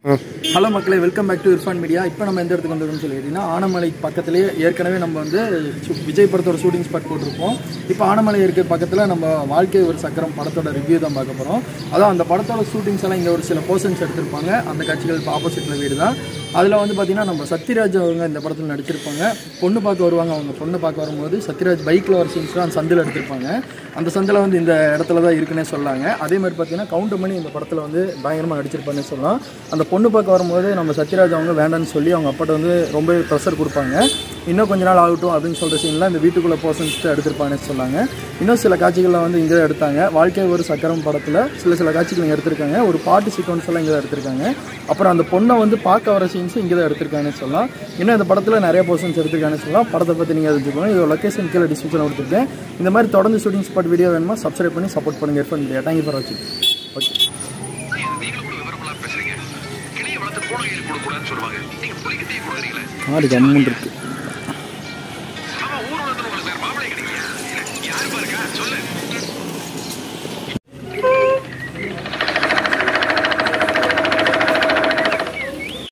hello மக்களே welcome back to Irfan media இப்போ நம்ம எந்த இடத்துக்கு வந்திருக்கோம்னு சொல்லி கேட்டிங்கன்னா ஆனமலை பக்கத்துலேயே ஏற்கனவே நம்ம வந்து சு- விஜய் படத்தோட ஷூட்டிங் ஸ்பாட் போட்டிருப்போம் இப்போ ஆனமலை இருக்க பக்கத்தில் நம்ம வாழ்க்கை ஒரு சக்கரம் படத்தோட ரிவ்யூ தான் பார்க்க போகிறோம் அதான் அந்த படத்தோட ஷூட்டிங்ஸ் எல்லாம் இங்கே ஒரு சில போர்ஷன்ஸ் எடுத்திருப்பாங்க அந்த காட்சிகள் இப்போ ஆப்போசிட்டில் வீடு தான் அதில் வந்து பார்த்தீங்கன்னா நம்ம சத்யராஜ் அவங்க இந்த படத்தில் நடிச்சிருப்பாங்க பொண்ணு பார்க்க வருவாங்க அவங்க பொண்ணு பார்க்க வரும்போது சத்யராஜ் பைக்கில் வர சீன்ஸ் தான் சந்தில் எடுத்திருப்பாங்க அந்த சந்தில் வந்து இந்த இடத்துல தான் இருக்குன்னே சொல்லாங்க அதே மாதிரி பார்த்தீங்கன்னா கவுண்டமணி இந்த படத்தில் வந்து பயங்கரமாக நடிச்சிருப்பாருன்னு சொல்லலாம் அந்த பொண்ணு பார்க்க வரும்போது நம்ம சத்யராஜ் அவங்க வேண்டாம்னு சொல்லி அவங்க அப்பாட்ட வந்து ரொம்ப ப்ரெஷர் கொடுப்பாங்க இன்னும் கொஞ்ச நாள் ஆகட்டும் அப்படின்னு சொல்கிற சீன்லாம் இந்த வீட்டுக்குள்ளே போர்ஷன்ஸ் எடுத்திருப்பாங்கன்னு சொன்னாங்க இன்னும் சில காட்சிகள்லாம் வந்து இங்கே தான் எடுத்தாங்க வாழ்க்கை ஒரு சக்கரம் படத்தில் சில சில காட்சிகள் இங்கே எடுத்திருக்காங்க ஒரு பாட்டு சீக்வன்ஸ் எல்லாம் இங்கே தான் எடுத்திருக்காங்க அப்புறம் அந்த பொண்ணை வந்து பார்க்க வர சீன்ஸும் இங்கே தான் எடுத்திருக்காங்கன்னு சொல்லலாம் இன்னும் இந்த படத்தில் நிறைய போர்ஷன்ஸ் எடுத்திருக்காங்கன்னு சொல்லலாம் படத்தை பற்றி நீங்கள் தெரிஞ்சுக்கணும் இது லொக்கேஷன் கீழே டிஸ்கிரிப்ஷன் கொடுத்துருக்கேன் இந்த மாதிரி தொடர்ந்து ஷூட்டிங் ஸ்பாட் வீடியோ வேணுமா சப்ஸ்கிரைப் பண்ணி சப்போர்ட் பண்ணுங்கள் எர்ஃபன் மீடியா தேங்க்யூ ஃபார் வாட்சிங் ஓகே நீங்களும் கூட விவரமெல்லாம் பேசுறீங்க கிளியை வளர்த்து போன ஏறி கொடுக்கூடாதுன்னு சொல்லுவாங்க நீங்க புலிக்கு டீ கொடுக்குறீங்களே ஆடு கம்முன்னு இருக்குது